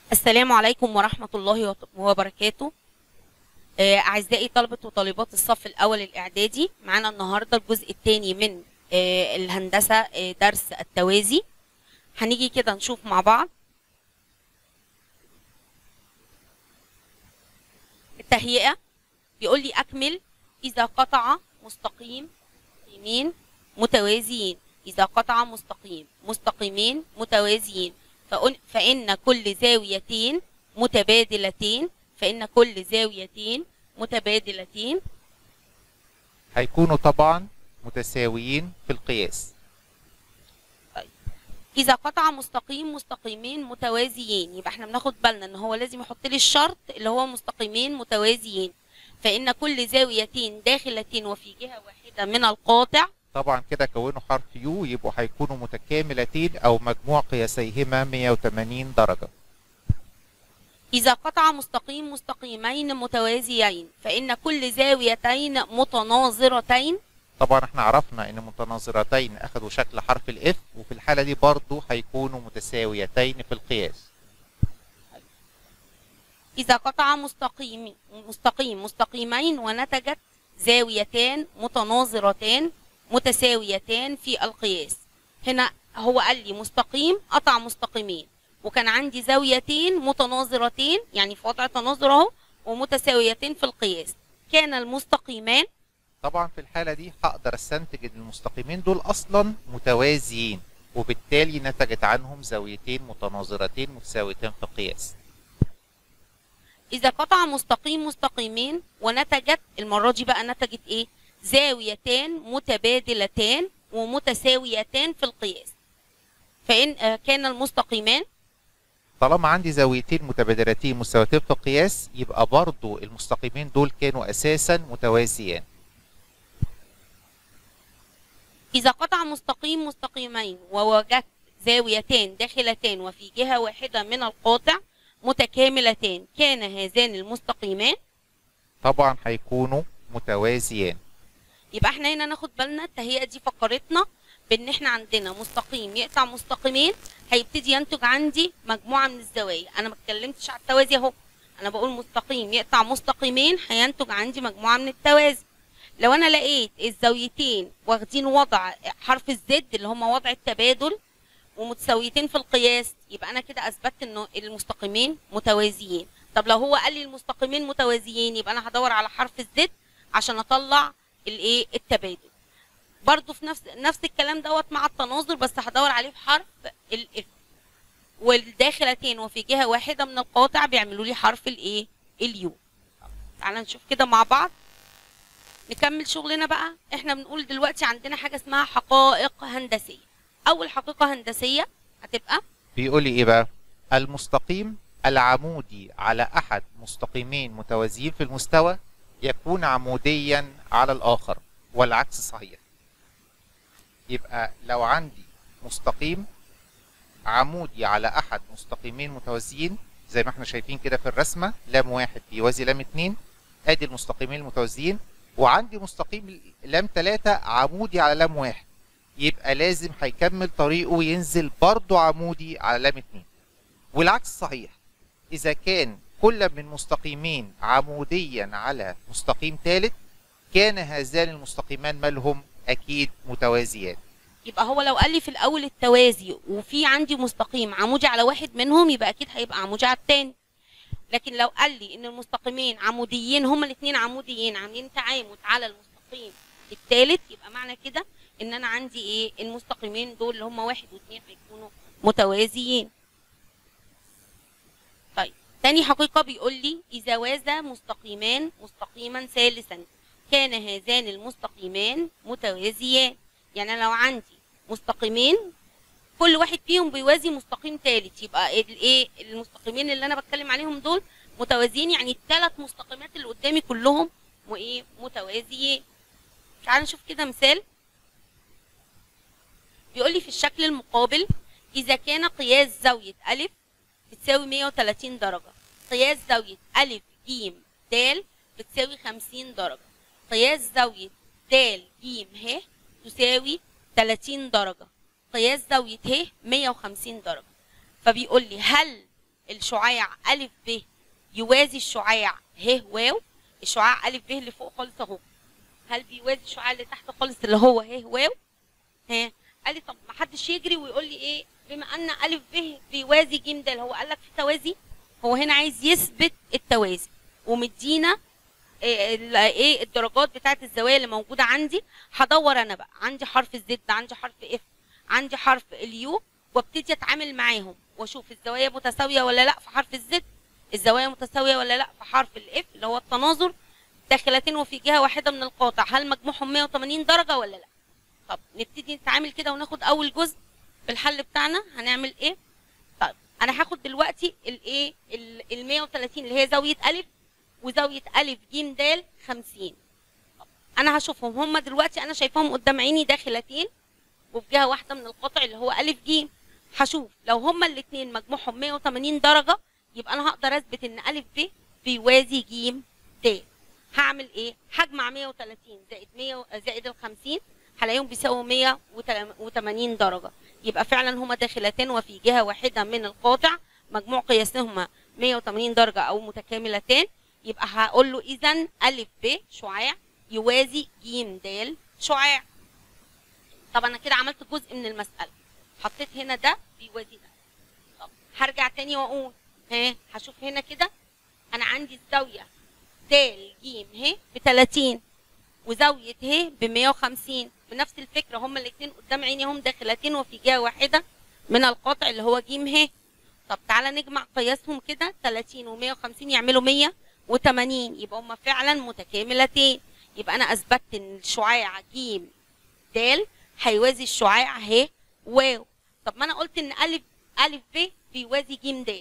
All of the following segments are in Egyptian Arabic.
السلام عليكم ورحمة الله وط- وبركاته آه، أعزائي طلبة وطالبات الصف الأول الإعدادي معانا النهاردة الجزء الثاني من آه، الهندسة آه، درس التوازي هنيجي كده نشوف مع بعض التهيئة بيقول لي أكمل إذا قطع مستقيم مستقيمين متوازيين إذا قطع مستقيم مستقيمين متوازيين فأن- فإن كل زاويتين متبادلتين فإن كل زاويتين متبادلتين هيكونوا طبعا متساويين في القياس إذا قطع مستقيم مستقيمين متوازيين يبقى احنا بناخد بالنا ان هو لازم يحط لي الشرط اللي هو مستقيمين متوازيين فإن كل زاويتين داخلتين وفي جهة واحدة من القاطع طبعا كده كونوا حرف يو يبقوا هيكونوا متكاملتين او مجموع قياسيهما 180 درجة إذا قطع مستقيم مستقيمين متوازيين فإن كل زاويتين متناظرتين طبعا احنا عرفنا ان متناظرتين اخذوا شكل حرف الاف وفي الحالة دي برضو هيكونوا متساويتين في القياس إذا قطع مستقيم مستقيم مستقيمين ونتجت زاويتان متناظرتان متساويتان في القياس هنا هو قال لي مستقيم قطع مستقيمين وكان عندي زاويتين متناظرتين يعني في وضع تناظر اهو ومتساويتين في القياس كان المستقيمان طبعا في الحالة دي هقدر استنتج ان المستقيمين دول اصلا متوازيين وبالتالي نتجت عنهم زاويتين متناظرتين متساويتين في القياس إذا قطع مستقيم مستقيمين ونتجت المرة دي بقى نتجت إيه؟ زاويتان متبادلتان ومتساويتان في القياس فإن آه، كان المستقيمان طالما عندي زاويتين متبادلتين متساويتين في القياس يبقى برضو المستقيمين دول كانوا اساسا متوازيان إذا قطع مستقيم مستقيمين ووجدت زاويتان داخلتان وفي جهة واحدة من القاطع متكاملتان كان هذان المستقيمان طبعا هيكونوا متوازيان يبقى احنا هنا ناخد بالنا التهيئة دي فكرتنا بان احنا عندنا مستقيم يقطع مستقيمين هيبتدي ينتج عندي مجموعة من الزوايا انا ما اتكلمتش على التوازي اهو انا بقول مستقيم يقطع مستقيمين هينتج عندي مجموعة من التوازي لو انا لقيت الزاويتين واخدين وضع حرف الزد اللي هم وضع التبادل ومتساويتين في القياس يبقى انا كده اثبتت انه المستقيمين متوازيين طب لو هو قال لي المستقيمين متوازيين يبقى انا هدور على حرف الزد عشان اطلع الايه التبادل برضو في نفس نفس الكلام دوت مع التناظر بس هدور عليه في حرف الاف والداخلتين وفي جهه واحده من القاطع بيعملوا لي حرف الايه اليو تعالى نشوف كده مع بعض نكمل شغلنا بقى احنا بنقول دلوقتي عندنا حاجه اسمها حقائق هندسيه اول حقيقه هندسيه هتبقى بيقول لي ايه بقى المستقيم العمودي على احد مستقيمين متوازيين في المستوى يكون عموديا على الاخر والعكس صحيح يبقى لو عندي مستقيم عمودي على احد مستقيمين متوازيين زي ما احنا شايفين كده في الرسمه لام واحد بيوازي لام اتنين ادي المستقيمين المتوازيين وعندي مستقيم لام تلاتة عمودي على لام واحد يبقى لازم هيكمل طريقه وينزل برضه عمودي على لام اتنين والعكس صحيح اذا كان كل من مستقيمين عموديا على مستقيم ثالث كان هذان المستقيمان مالهم اكيد متوازيان يبقى هو لو قال لي في الاول التوازي وفي عندي مستقيم عمودي على واحد منهم يبقى اكيد هيبقى عمودي على التاني لكن لو قال لي ان المستقيمين عموديين هما الاثنين عموديين عاملين تعامد على المستقيم الثالث يبقى معنى كده ان انا عندي ايه المستقيمين دول اللي هما واحد واثنين هيكونوا متوازيين طيب تاني حقيقة بيقول لي إذا وازى مستقيمان مستقيما ثالثا كان هذان المستقيمان متوازيان يعني أنا لو عندي مستقيمين كل واحد فيهم بيوازي مستقيم ثالث يبقى الايه المستقيمين اللي انا بتكلم عليهم دول متوازيين يعني الثلاث مستقيمات اللي قدامي كلهم وايه متوازيين تعال نشوف كده مثال بيقول لي في الشكل المقابل اذا كان قياس زاويه الف بتساوي 130 درجه قياس زاويه الف ج د بتساوي 50 درجه قياس زاويه د ج ه تساوي 30 درجه قياس زاويه ه 150 درجه فبيقول لي هل الشعاع ألف ب يوازي الشعاع ه واو الشعاع ألف ب اللي فوق خالص أهو هل بيوازي الشعاع اللي تحت خالص اللي هو ه واو ها قال لي طب ما حدش يجري ويقول لي ايه بما ان ألف ب بيوازي ج د هو قال لك في توازي هو هنا عايز يثبت التوازي ومدينا إيه ال- ايه الدرجات بتاعت الزوايا اللي موجوده عندي هدور انا بقى عندي حرف الزد عندي حرف اف عندي حرف اليو وابتدي اتعامل معاهم واشوف الزوايا متساويه ولا لا في حرف الزد الزوايا متساويه ولا لا في حرف الاف اللي هو التناظر داخلتين وفي جهه واحده من القاطع هل مجموعهم 180 درجه ولا لا طب نبتدي نتعامل كده وناخد اول جزء في الحل بتاعنا هنعمل ايه طيب انا هاخد دلوقتي الايه ال 130 اللي هي زاويه الف وزاويه الف ج د 50 طب انا هشوفهم هم دلوقتي انا شايفاهم قدام عيني داخلتين وفي جهه واحده من القطع اللي هو الف ج هشوف لو هما الاثنين مجموعهم 180 درجه يبقى انا هقدر اثبت ان الف ب بيوازي ج د هعمل ايه هجمع 130 زائد 100 زائد ال 50 هلاقيهم بيساووا 180 درجه يبقى فعلا هما داخلتين وفي جهه واحده من القاطع مجموع قياسهما 180 درجه او متكاملتان يبقى هقول له اذا الف ب شعاع يوازي ج د شعاع طب انا كده عملت جزء من المساله حطيت هنا ده بيوازي ده طب هرجع تاني واقول ها هشوف هنا كده انا عندي الزاويه د ج ه ب 30 وزاويه ه ب 150 بنفس الفكره هما الاثنين قدام عيني هم داخلتين وفي جهه واحده من القاطع اللي هو ج ه طب تعالى نجمع قياسهم كده 30 و150 يعملوا 180 يبقى هما فعلا متكاملتين يبقى انا اثبتت ان الشعاع ج د هيوازي الشعاع ه واو طب ما انا قلت ان الف الف ب بيوازي ج د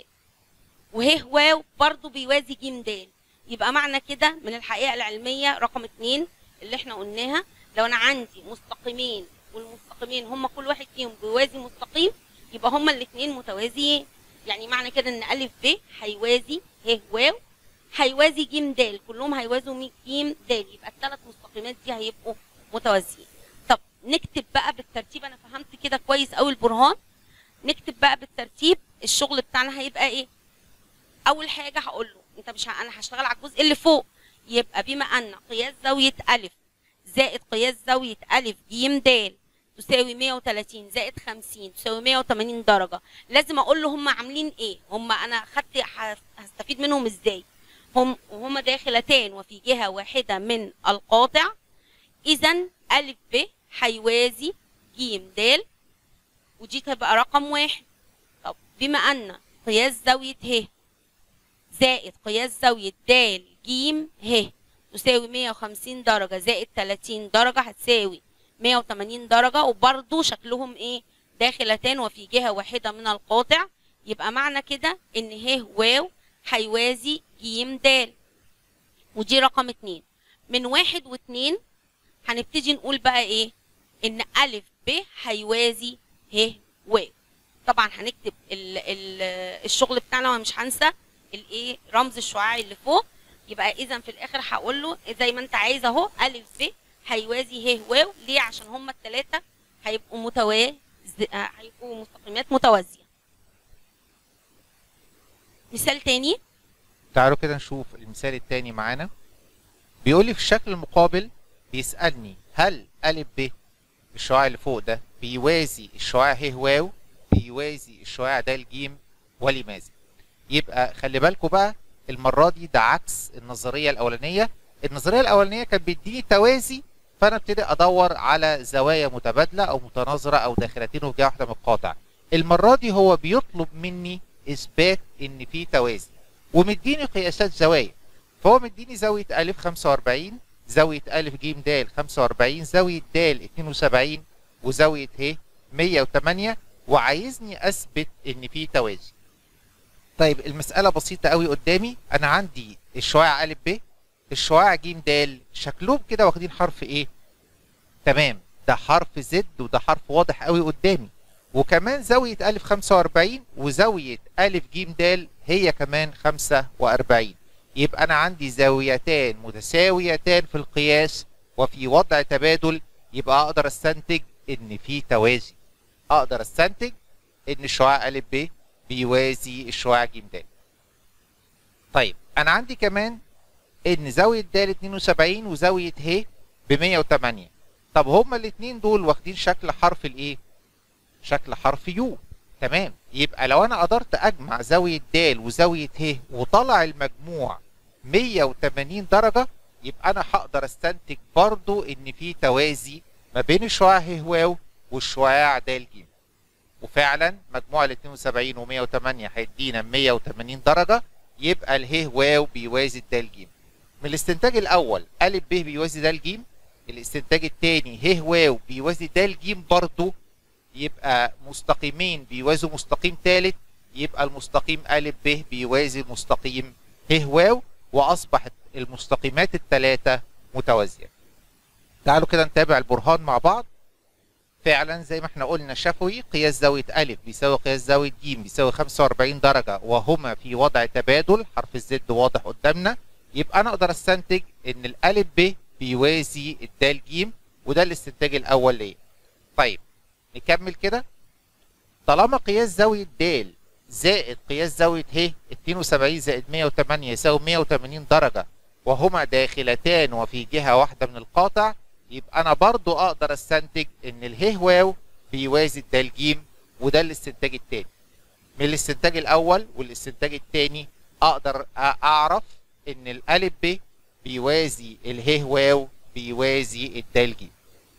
وه واو برضو بيوازي ج د يبقى معنى كده من الحقيقه العلميه رقم اتنين اللي احنا قلناها لو انا عندي مستقيمين والمستقيمين هم كل واحد فيهم بيوازي مستقيم يبقى هم الاثنين متوازيين يعني معنى كده ان الف ب هيوازي ه واو هيوازي ج د كلهم هيوازوا مي- ج د يبقى الثلاث مستقيمات دي هيبقوا متوازيين طب نكتب بقى بالترتيب انا فهمت كده كويس قوي البرهان نكتب بقى بالترتيب الشغل بتاعنا هيبقى ايه اول حاجه هقول له انت مش ه... انا هشتغل على الجزء اللي فوق يبقى بما ان قياس زاويه الف زائد قياس زاويه الف ج د تساوي 130 زائد 50 تساوي 180 درجه لازم اقول له هم عاملين ايه هم انا خدت ه- هستفيد منهم ازاي هم وهم داخلتان وفي جهه واحده من القاطع اذا الف ب هيوازي ج د ودي تبقى رقم واحد طب بما ان قياس زاويه ه زائد قياس زاوية د ج ه تساوي 150 درجة زائد 30 درجة هتساوي 180 درجة وبرضو شكلهم ايه داخلتان وفي جهة واحدة من القاطع يبقى معنى كده ان ه واو هيوازي ج د ودي رقم اتنين من واحد واتنين هنبتدي نقول بقى ايه ان الف ب هيوازي ه واو طبعا هنكتب ال ال الشغل بتاعنا ومش هنسى الايه رمز الشعاعي اللي فوق يبقى اذا في الاخر هقول له زي ما انت عايز اهو الف ب هيوازي ه واو ليه عشان هما الثلاثه هيبقوا متوازي هيبقوا مستقيمات متوازيه مثال تاني تعالوا كده نشوف المثال التاني معانا بيقول لي في الشكل المقابل بيسألني هل أ ب الشعاع اللي فوق ده بيوازي الشعاع ه واو بيوازي الشعاع د ج ولماذا يبقى خلي بالكم بقى المرة دي ده عكس النظرية الأولانية النظرية الأولانية كانت بيديني توازي فأنا ابتدي أدور على زوايا متبادلة أو متناظرة أو داخلتين وفي جهة واحدة من القاطع المرة دي هو بيطلب مني إثبات إن في توازي ومديني قياسات زوايا فهو مديني زاوية أ 45 زاوية أ ج د 45 زاوية د 72 وزاوية ه 108 وعايزني أثبت إن في توازي طيب المسألة بسيطة قوي قدامي أنا عندي الشعاع أ ب الشعاع ج د شكلهم كده واخدين حرف إيه؟ تمام ده حرف زد وده حرف واضح قوي قدامي وكمان زاوية أ 45 وزاوية أ ج د هي كمان 45 يبقى أنا عندي زاويتان متساويتان في القياس وفي وضع تبادل يبقى أقدر أستنتج إن في توازي أقدر أستنتج إن الشعاع أ ب بيوازي الشعاع ج د طيب انا عندي كمان ان زاويه د 72 وزاويه ه ب 108 طب هما الاثنين دول واخدين شكل حرف الايه شكل حرف يو تمام يبقى لو انا قدرت اجمع زاويه د وزاويه ه وطلع المجموع 180 درجه يبقى انا هقدر استنتج برضو ان في توازي ما بين الشعاع ه واو والشعاع د ج وفعلا مجموع ال 72 و108 هيدينا 180 درجه يبقى اله واو بيوازي د ج من الاستنتاج الاول ا ب بيوازي د ج الاستنتاج الثاني ه واو بيوازي د ج برضه يبقى مستقيمين بيوازوا مستقيم ثالث يبقى المستقيم ا ب بيوازي المستقيم ه واو واصبحت المستقيمات الثلاثه متوازيه تعالوا كده نتابع البرهان مع بعض فعلا زي ما احنا قلنا شفوي قياس زاوية أ بيساوي قياس زاوية ج بيساوي 45 درجة وهما في وضع تبادل حرف الزد واضح قدامنا يبقى أنا أقدر أستنتج إن الألف ب بيوازي الدال ج وده الاستنتاج الأول ليه. طيب نكمل كده طالما قياس زاوية د زائد قياس زاوية ه 72 زائد 108 يساوي 180 درجة وهما داخلتان وفي جهة واحدة من القاطع يبقى انا برضو اقدر استنتج ان اله واو بيوازي الدال ج وده الاستنتاج الثاني من الاستنتاج الاول والاستنتاج الثاني اقدر اعرف ان الالف ب بيوازي اله واو بيوازي الدال ج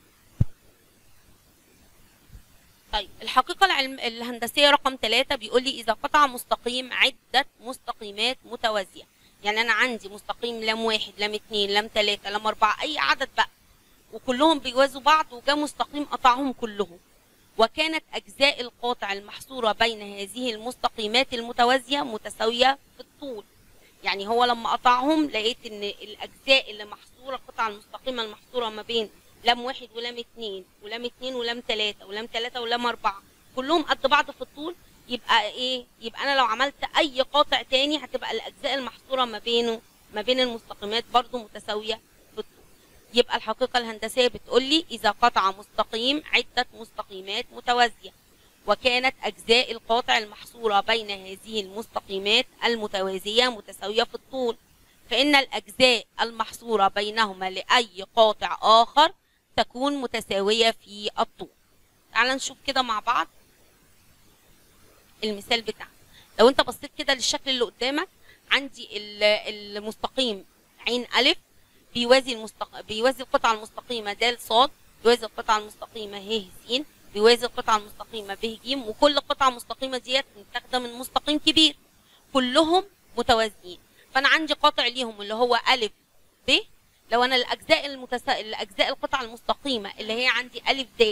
طيب الحقيقة العلم الهندسية رقم ثلاثة بيقول لي إذا قطع مستقيم عدة مستقيمات متوازية يعني أنا عندي مستقيم لام واحد لام اتنين لام تلاتة لام أربعة أي عدد بقى وكلهم بيوازوا بعض وجا مستقيم قطعهم كلهم وكانت أجزاء القاطع المحصورة بين هذه المستقيمات المتوازية متساوية في الطول يعني هو لما قطعهم لقيت ان الاجزاء اللي محصوره القطعه المستقيمه المحصوره ما بين لام واحد ولام اتنين ولام اتنين ولام تلاته ولام تلاته ولام اربعه كلهم قد بعض في الطول يبقى ايه يبقى انا لو عملت اي قاطع تاني هتبقى الاجزاء المحصوره ما بينه ما بين المستقيمات برضو متساويه في الطول يبقى الحقيقه الهندسيه بتقول لي اذا قطع مستقيم عده مستقيمات متوازيه وكانت أجزاء القاطع المحصورة بين هذه المستقيمات المتوازية متساوية في الطول فإن الأجزاء المحصورة بينهما لأي قاطع آخر تكون متساوية في الطول تعال نشوف كده مع بعض المثال بتاعنا لو انت بصيت كده للشكل اللي قدامك عندي المستقيم عين ألف بيوازي المستق... بيوازي القطعة المستقيمة د ص بيوازي القطعة المستقيمة ه س بيوازي القطعة المستقيمة ب ج وكل قطعة مستقيمة ديت متاخدة من مستقيم كبير كلهم متوازيين فأنا عندي قاطع ليهم اللي هو أ ب لو أنا الأجزاء المتسا... الأجزاء القطعة المستقيمة اللي هي عندي أ د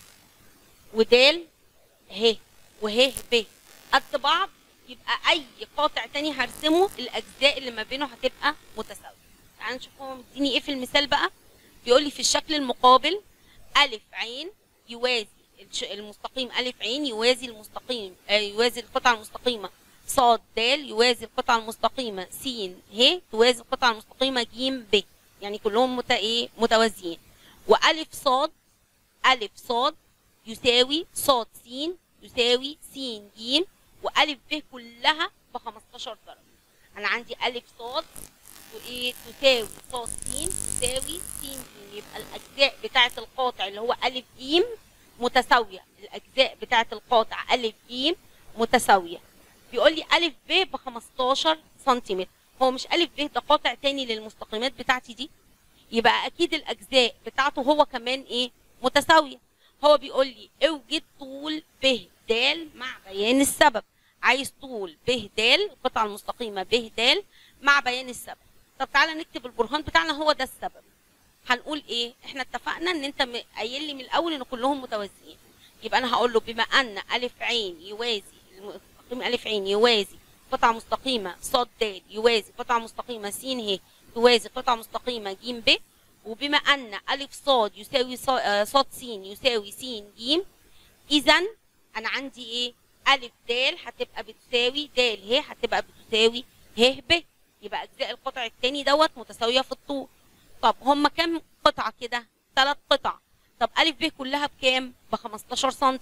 ود ه وه ب قد بعض يبقى أي قاطع تاني هرسمه الأجزاء اللي ما بينه هتبقى متساوية تعالوا نشوف هو مديني إيه في المثال بقى بيقول لي في الشكل المقابل أ عين يوازي المستقيم أ عين يوازي المستقيم آه يوازي القطعة المستقيمة ص د يوازي القطعة المستقيمة س ه توازي القطعة المستقيمة ج ب يعني كلهم مت ايه متوازيين وألف ص ألف ص يساوي ص س يساوي س ج وألف ب كلها ب 15 درجة أنا عندي ألف ص وايه تساوي ص س تساوي س ج يبقى الأجزاء بتاعة القاطع اللي هو أ ج متساوية الأجزاء بتاعة القاطع أ ج متساوية بيقول لي أ ب ب 15 سنتيمتر هو مش أ ب ده قاطع تاني للمستقيمات بتاعتي دي يبقى أكيد الأجزاء بتاعته هو كمان إيه متساوية هو بيقول لي اوجد طول ب د مع بيان السبب عايز طول ب د القطعة المستقيمة ب د مع بيان السبب طب تعالى نكتب البرهان بتاعنا هو ده السبب هنقول ايه احنا اتفقنا ان انت قايل لي من الاول ان كلهم متوازيين يبقى انا هقول له بما ان ا عين يوازي المستقيم ا عين يوازي قطعه مستقيمه ص د يوازي قطعه مستقيمه س ه توازي قطعه مستقيمه ج ب وبما ان ا ص يساوي ص س يساوي س ج اذا انا عندي ايه ا د هتبقى بتساوي د ه هتبقى بتساوي ه ب يبقى اجزاء القطع الثاني دوت متساويه في الطول طب هم كام قطعه كده ثلاث قطع طب ا ب كلها بكام ب 15 سم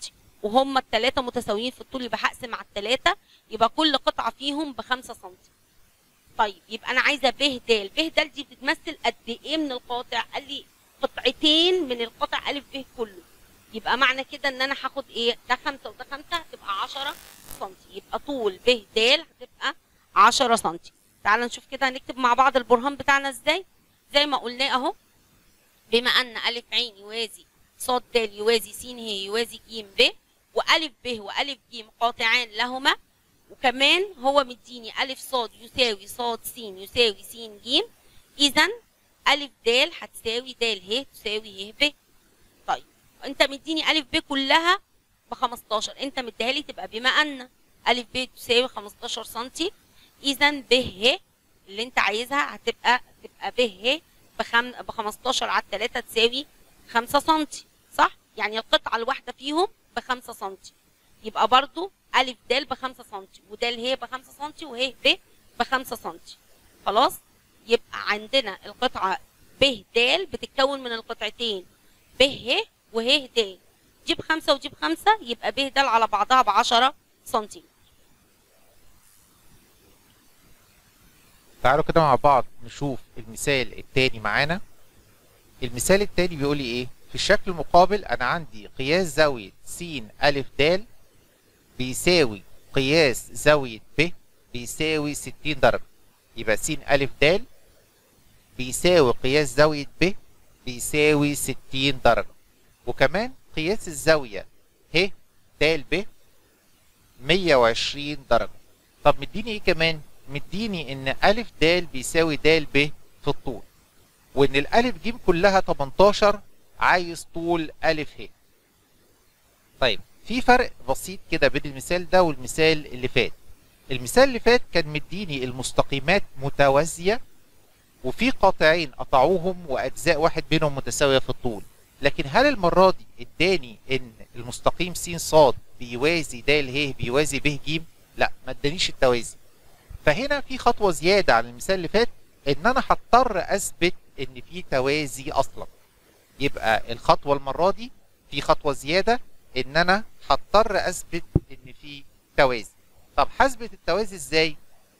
وهم الثلاثه متساويين في الطول يبقى هقسم على الثلاثه يبقى كل قطعه فيهم بخمسة سم طيب يبقى انا عايزه ب د ب د دي بتمثل قد ايه من القاطع قال لي قطعتين من القطع الف ب كله يبقى معنى كده ان انا هاخد ايه ده خمسة وده خمسة هتبقى 10 سم يبقى طول ب د هتبقى 10 سم تعال نشوف كده هنكتب مع بعض البرهان بتاعنا ازاي زي ما قلنا اهو بما ان الف عين يوازي ص د يوازي س ه يوازي ج ب والف ب والف ج قاطعان لهما وكمان هو مديني الف ص يساوي ص س يساوي س ج اذا الف د هتساوي د ه تساوي ه ب طيب انت مديني الف ب كلها ب 15 انت مديها لي تبقى بما ان الف ب تساوي 15 سم اذا ب ه اللي انت عايزها هتبقى تبقى ب ه بخم... ب 15 على 3 تساوي 5 سم صح يعني القطعه الواحده فيهم ب 5 سم يبقى برضو الف د ب 5 سم ود ه ب 5 سم وه ب ب 5 سم خلاص يبقى عندنا القطعه ب د بتتكون من القطعتين ب ه وه د جيب خمسة وجيب خمسة يبقى ب د على بعضها ب 10 سنتيمتر تعالوا كده مع بعض نشوف المثال التاني معانا المثال التاني بيقول لي ايه في الشكل المقابل انا عندي قياس زاوية س أ د بيساوي قياس زاوية ب بيساوي 60 درجة يبقى س أ د بيساوي قياس زاوية ب بيساوي 60 درجة وكمان قياس الزاوية ه د ب 120 درجة طب مديني ايه كمان مديني ان أ د بيساوي د ب في الطول وان الالف ج كلها 18 عايز طول أ ه طيب في فرق بسيط كده بين المثال ده والمثال اللي فات المثال اللي فات كان مديني المستقيمات متوازية وفي قاطعين قطعوهم واجزاء واحد بينهم متساوية في الطول لكن هل المرة دي اداني ان المستقيم س ص بيوازي د ه بيوازي ب ج لا ما ادانيش التوازي فهنا في خطوة زيادة عن المثال اللي فات ان انا هضطر اثبت ان في توازي اصلا يبقى الخطوة المرة دي في خطوة زيادة ان انا هضطر اثبت ان في توازي طب هثبت التوازي ازاي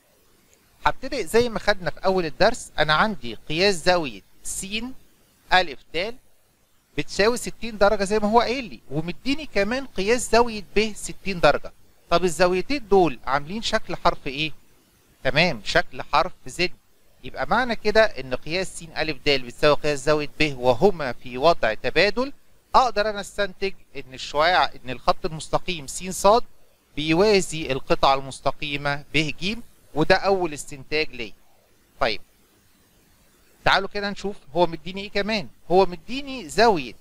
هبتدئ زي ما خدنا في اول الدرس انا عندي قياس زاوية س أ د بتساوي 60 درجة زي ما هو قايل لي ومديني كمان قياس زاوية ب 60 درجة طب الزاويتين دول عاملين شكل حرف ايه تمام شكل حرف زد يبقى معنى كده ان قياس س أ د بتساوي قياس زاوية ب وهما في وضع تبادل اقدر انا استنتج ان الشعاع ان الخط المستقيم س ص بيوازي القطعة المستقيمة ب ج وده اول استنتاج ليا طيب تعالوا كده نشوف هو مديني ايه كمان هو مديني زاوية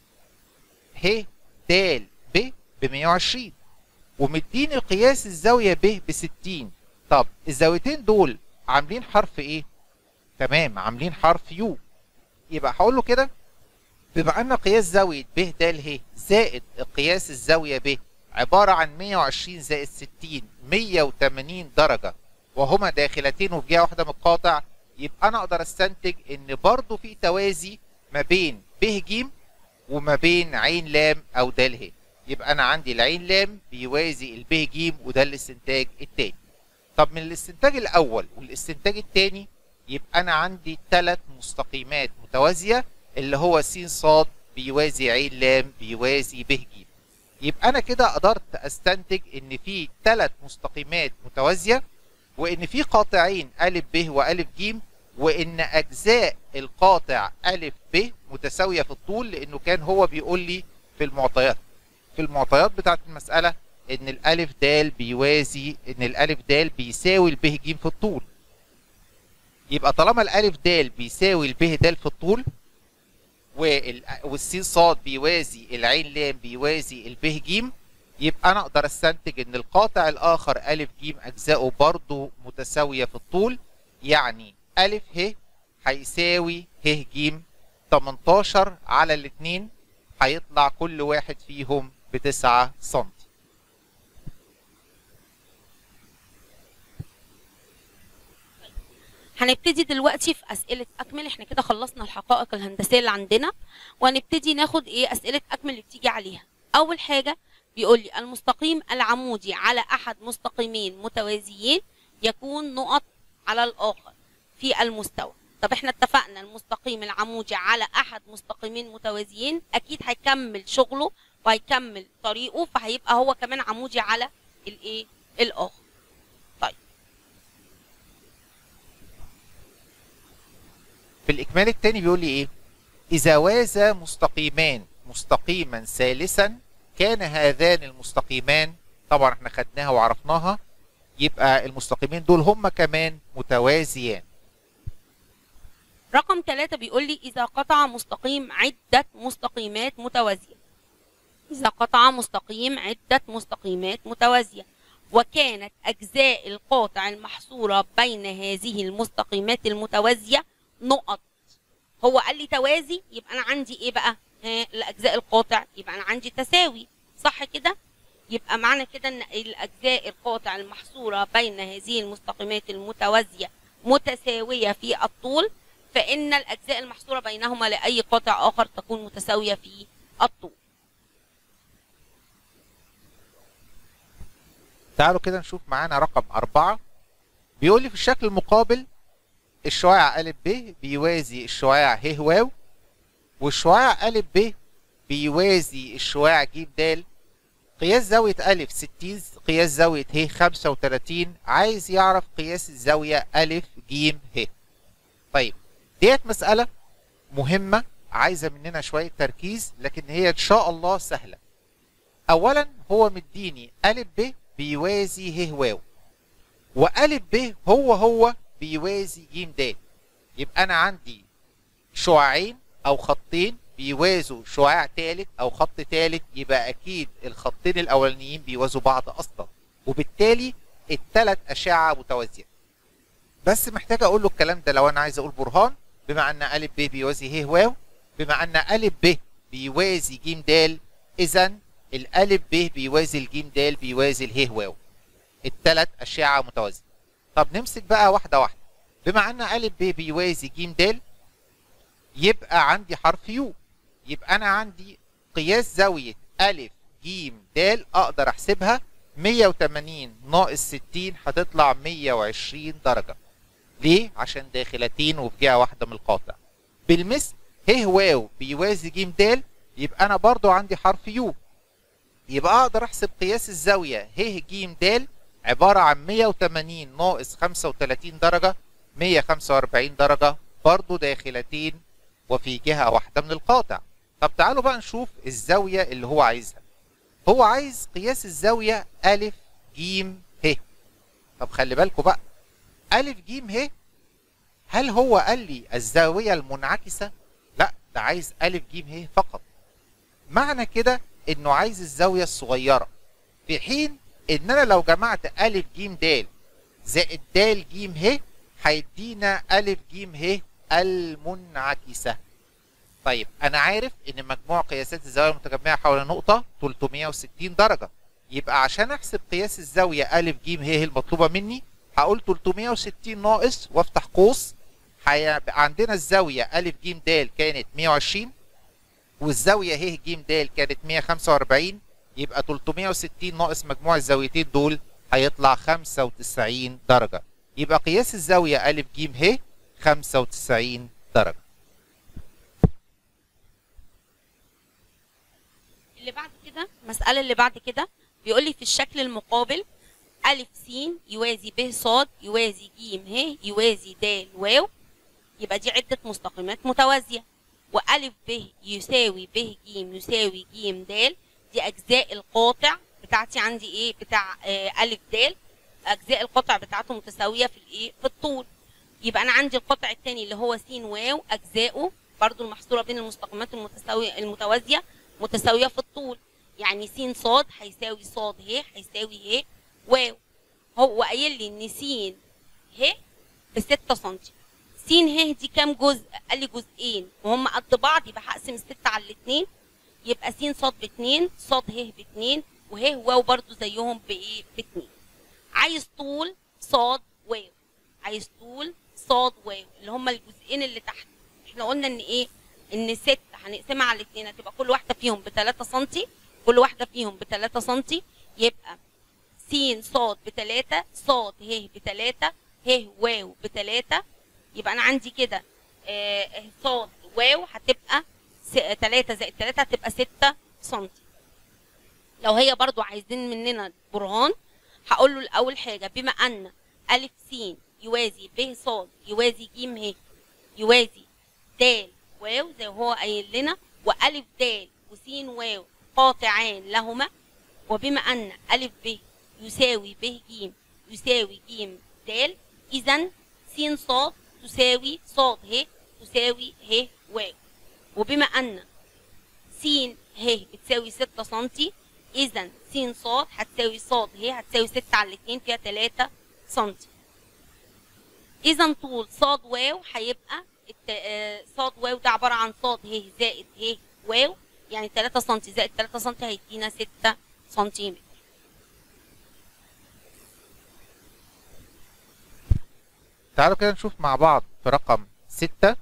ه د ب ب 120 ومديني قياس الزاوية ب ب 60 طب الزاويتين دول عاملين حرف ايه تمام عاملين حرف يو يبقى هقول له كده بما ان قياس زاوية ب د ه زائد قياس الزاوية ب عبارة عن 120 زائد 60 180 درجة وهما داخلتين وفي جهة واحدة من القاطع يبقى انا اقدر استنتج ان برضو في توازي ما بين ب ج وما بين عين لام او د ه يبقى انا عندي العين لام بيوازي الب ج وده الاستنتاج التاني طب من الاستنتاج الاول والاستنتاج التاني يبقى انا عندي ثلاث مستقيمات متوازيه اللي هو س ص بيوازي عين لام بيوازي ب ج يبقى انا كده قدرت استنتج ان في ثلاث مستقيمات متوازيه وان في قاطعين ا ب والف ج وان اجزاء القاطع ا ب متساويه في الطول لانه كان هو بيقول لي في المعطيات في المعطيات بتاعت المساله ان الالف د بيوازي ان الالف د بيساوي الب ج في الطول يبقى طالما الالف د بيساوي الب د في الطول والس ص بيوازي العين لام بيوازي الب ج يبقى انا اقدر استنتج ان القاطع الاخر ا ج اجزاؤه برضه متساويه في الطول يعني ا ه هيساوي ه ج 18 على الاثنين هيطلع كل واحد فيهم ب 9 سم هنبتدي دلوقتي في اسئله اكمل احنا كده خلصنا الحقائق الهندسيه اللي عندنا وهنبتدي ناخد ايه اسئله اكمل اللي بتيجي عليها اول حاجه بيقول لي المستقيم العمودي على احد مستقيمين متوازيين يكون نقط على الاخر في المستوى طب احنا اتفقنا المستقيم العمودي على احد مستقيمين متوازيين اكيد هيكمل شغله وهيكمل طريقه فهيبقى هو كمان عمودي على الايه الاخر طيب في الإكمال التاني بيقول لي إيه؟ إذا وازى مستقيمان مستقيما ثالثا كان هذان المستقيمان طبعا احنا خدناها وعرفناها يبقى المستقيمين دول هم كمان متوازيان رقم ثلاثة بيقول لي إذا قطع مستقيم عدة مستقيمات متوازية إذا قطع مستقيم عدة مستقيمات متوازية وكانت أجزاء القاطع المحصورة بين هذه المستقيمات المتوازية نقط هو قال لي توازي يبقى أنا عندي إيه بقى؟ ها الأجزاء القاطع يبقى أنا عندي تساوي صح كده؟ يبقى معنى كده إن الأجزاء القاطع المحصورة بين هذه المستقيمات المتوازية متساوية في الطول فإن الأجزاء المحصورة بينهما لأي قاطع آخر تكون متساوية في الطول تعالوا كده نشوف معانا رقم أربعة بيقول لي في الشكل المقابل الشعاع أ ب بيوازي الشعاع ه واو والشعاع أ ب بيوازي الشعاع ج د قياس زاوية أ 60 قياس زاوية ه 35 عايز يعرف قياس الزاوية أ ج ه طيب ديت مسألة مهمة عايزة مننا شوية تركيز لكن هي إن شاء الله سهلة أولا هو مديني أ ب بيوازي ه واو وأ ب هو هو بيوازي ج د يبقى أنا عندي شعاعين أو خطين بيوازوا شعاع ثالث أو خط ثالث يبقى أكيد الخطين الأولانيين بيوازوا بعض أصلا وبالتالي الثلاث أشعة متوازية بس محتاج أقول له الكلام ده لو أنا عايز أقول برهان بما أن أ ب بيوازي ه واو بما أن أ ب بيوازي ج د إذا الألف ب بيوازي الجيم د بيوازي اله واو الثلاث أشعة متوازية طب نمسك بقى واحدة واحدة بما أن أ ب بيوازي ج د يبقى عندي حرف يو يبقى أنا عندي قياس زاوية أ ج د أقدر أحسبها 180 ناقص 60 هتطلع 120 درجة ليه؟ عشان داخلتين وفي جهة واحدة من القاطع بالمثل ه واو بيوازي ج د يبقى أنا برضو عندي حرف يو يبقى اقدر احسب قياس الزاويه ه ج د عباره عن 180 ناقص 35 درجه 145 درجه برضه داخلتين وفي جهه واحده من القاطع طب تعالوا بقى نشوف الزاويه اللي هو عايزها هو عايز قياس الزاويه ا ج ه طب خلي بالكم بقى ا ج ه هل هو قال لي الزاويه المنعكسه لا ده عايز ا ج ه فقط معنى كده انه عايز الزاويه الصغيره في حين ان انا لو جمعت ا ج د زائد د ج ه هيدينا ا ج ه المنعكسه طيب انا عارف ان مجموع قياسات الزاويه المتجمعه حول نقطه 360 درجه يبقى عشان احسب قياس الزاويه ا ج ه المطلوبه مني هقول 360 ناقص وافتح قوس هيبقى عندنا الزاويه ا ج د كانت 120 والزاوية ه ج د كانت 145 يبقى 360 ناقص مجموع الزاويتين دول هيطلع 95 درجة يبقى قياس الزاوية أ ج ه 95 درجة اللي بعد كده المسألة اللي بعد كده بيقول لي في الشكل المقابل أ س يوازي ب ص يوازي ج ه يوازي د واو يبقى دي عدة مستقيمات متوازية وألف ب يساوي ب ج يساوي ج د دي أجزاء القاطع بتاعتي عندي إيه بتاع آه ألف د أجزاء القطع بتاعته متساوية في الإيه في الطول يبقى أنا عندي القطع الثاني اللي هو س واو أجزاؤه برضو المحصورة بين المستقيمات المتساوية المتوازية متساوية في الطول يعني س ص هيساوي ص ه هيساوي ه واو هو قايل لي إن س ه ب 6 سم س ه دي كام جزء؟ قال لي جزئين وهم قد بعض يبقى هقسم الستة على الاثنين يبقى س ص باتنين ص ه باتنين وه واو برضو زيهم بايه؟ باتنين. عايز طول ص واو عايز طول ص واو اللي هم الجزئين اللي تحت احنا قلنا ان ايه؟ ان ستة هنقسمها على الاثنين هتبقى كل واحدة فيهم ب 3 سم كل واحده فيهم ب 3 سم يبقى س ص بتلاتة ص ه بتلاتة ه واو بتلاتة يبقى انا عندي كده آه، ص واو هتبقى س- تلاتة زائد تلاتة هتبقى ستة سنتي لو هي برضو عايزين مننا برهان هقول له الاول حاجه بما ان الف س يوازي ب ص يوازي ج ه يوازي د واو زي ما هو قايل لنا والف د وس واو قاطعان لهما وبما ان الف ب يساوي ب ج يساوي ج د اذا س ص تساوي ص ه تساوي ه واو وبما ان س ه بتساوي 6 سنتي اذا س ص هتساوي ص ه هتساوي 6 على الاتنين فيها 3 سنتي اذا طول ص واو هيبقى الت- آه، ص واو ده عباره عن ص ه زائد ه واو يعني 3 سنتي زائد 3 سنتي هيدينا 6 سنتيمتر تعالوا كده نشوف مع بعض في رقم ستة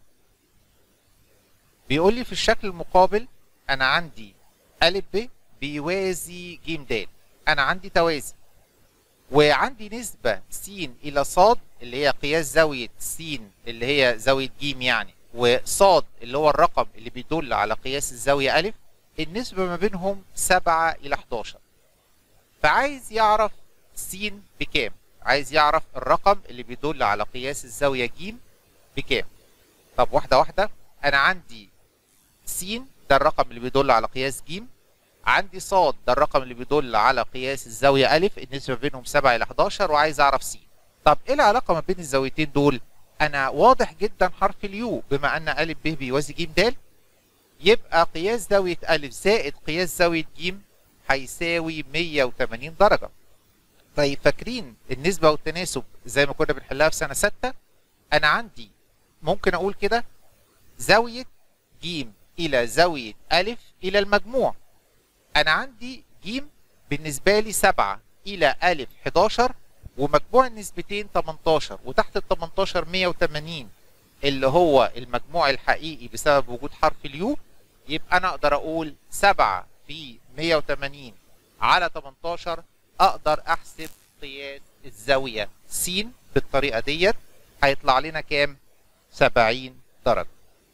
بيقول لي في الشكل المقابل أنا عندي أ ب بيوازي ج د أنا عندي توازي وعندي نسبة س إلى ص اللي هي قياس زاوية س اللي هي زاوية ج يعني وص اللي هو الرقم اللي بيدل على قياس الزاوية أ النسبة ما بينهم 7 إلى 11 فعايز يعرف س بكام عايز يعرف الرقم اللي بيدل على قياس الزاوية ج بكام طب واحدة واحدة أنا عندي س ده الرقم اللي بيدل على قياس ج عندي ص ده الرقم اللي بيدل على قياس الزاوية أ النسبة بينهم 7 إلى 11 وعايز أعرف س طب إيه العلاقة ما بين الزاويتين دول؟ أنا واضح جدا حرف اليو بما أن أ ب بيوازي ج د يبقى قياس زاوية أ زائد قياس زاوية ج هيساوي 180 درجة طيب فاكرين النسبة والتناسب زي ما كنا بنحلها في سنة ستة أنا عندي ممكن أقول كده زاوية ج إلى زاوية أ إلى المجموع أنا عندي ج بالنسبة لي 7 إلى أ 11 ومجموع النسبتين 18 وتحت ال 18 180 اللي هو المجموع الحقيقي بسبب وجود حرف اليو يبقى أنا أقدر أقول 7 في 180 على 18 اقدر احسب قياس الزاويه س بالطريقه ديت هيطلع لنا كام 70 درجه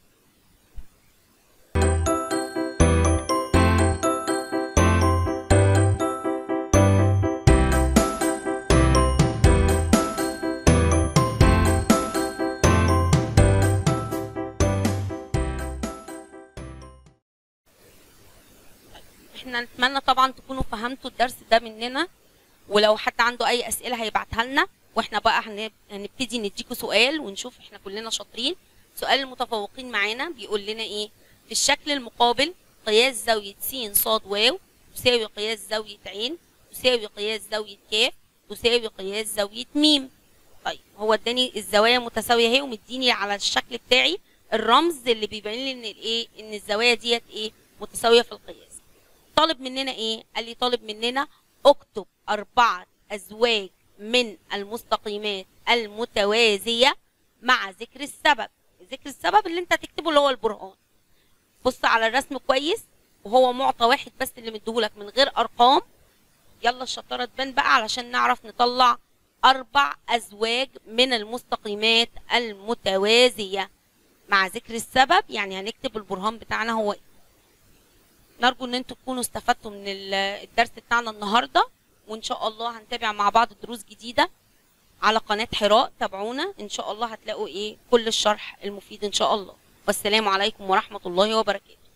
احنا نتمنى طبعا تكونوا فهمتوا الدرس ده مننا ولو حد عنده اي اسئله هيبعتها لنا واحنا بقى هنب- هنبتدي نديكوا سؤال ونشوف احنا كلنا شاطرين سؤال المتفوقين معانا بيقول لنا ايه في الشكل المقابل قياس زاويه س ص واو تساوي قياس زاويه ع تساوي قياس زاويه ك تساوي قياس زاويه م طيب هو اداني الزوايا متساويه اهي ومديني على الشكل بتاعي الرمز اللي بيبين لي ان الايه ان الزوايا ديت ايه متساويه في القياس طالب مننا ايه قال لي طالب مننا اكتب اربعه ازواج من المستقيمات المتوازيه مع ذكر السبب ذكر السبب اللي انت هتكتبه اللي هو البرهان بص على الرسم كويس وهو معطى واحد بس اللي مديهولك من غير ارقام يلا الشطاره تبان بقى علشان نعرف نطلع اربع ازواج من المستقيمات المتوازيه مع ذكر السبب يعني هنكتب البرهان بتاعنا هو ايه نرجو ان انتوا تكونوا استفدتوا من ال- الدرس بتاعنا النهارده وان شاء الله هنتابع مع بعض دروس جديده على قناه حراء تابعونا ان شاء الله هتلاقوا ايه كل الشرح المفيد ان شاء الله والسلام عليكم ورحمه الله وبركاته